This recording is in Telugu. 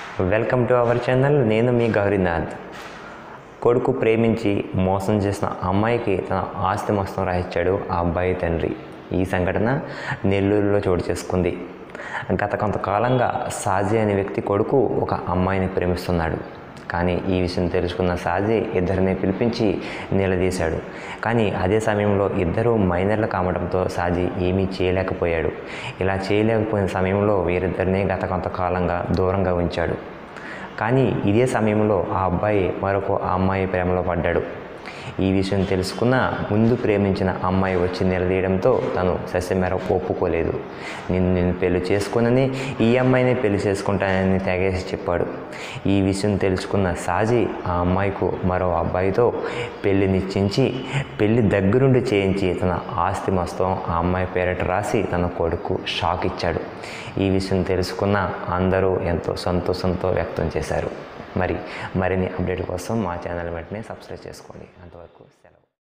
వెల్కమ్ టు అవర్ ఛానల్ నేను మీ గౌరీనాథ్ కొడుకు ప్రేమించి మోసం చేసిన అమ్మాయికి తన ఆస్తి మొత్తం రాయించాడు ఆ అబ్బాయి తండ్రి ఈ సంఘటన నెల్లూరులో చోటు చేసుకుంది గత కొంతకాలంగా సాజీ అనే వ్యక్తి కొడుకు ఒక అమ్మాయిని ప్రేమిస్తున్నాడు కానీ ఈ విషయం తెలుసుకున్న సాజీ ఇద్దరిని పిలిపించి నిలదీశాడు కానీ అదే సమయంలో ఇద్దరు మైనర్లు కావడంతో సాజీ ఏమీ చేయలేకపోయాడు ఇలా చేయలేకపోయిన సమయంలో వీరిద్దరిని గత కొంతకాలంగా దూరంగా ఉంచాడు కానీ ఇదే సమయంలో ఆ అబ్బాయి మరొక అమ్మాయి ప్రేమలో పడ్డాడు ఈ విషయం తెలుసుకున్న ముందు ప్రేమించిన అమ్మాయి వచ్చి నిలదీయడంతో తను సస్యమేర ఒప్పుకోలేదు నిన్ను నేను పెళ్లి చేసుకునని ఈ అమ్మాయిని పెళ్లి చేసుకుంటానని తెగేసి చెప్పాడు ఈ విషయం తెలుసుకున్న సాజీ ఆ అమ్మాయికు మరో అబ్బాయితో పెళ్లి నిశ్చయించి పెళ్లి దగ్గరుండి చేయించి తన ఆస్తి మొత్తం ఆ అమ్మాయి పేరట రాసి తన కొడుకు షాక్ ఇచ్చాడు ఈ విషయం తెలుసుకున్న అందరూ ఎంతో సంతోషంతో వ్యక్తం చేశారు మరి మరిన్ని అప్డేట్ కోసం మా ఛానల్ వెంటనే సబ్స్క్రైబ్ చేసుకోండి అంతవరకు సెలవు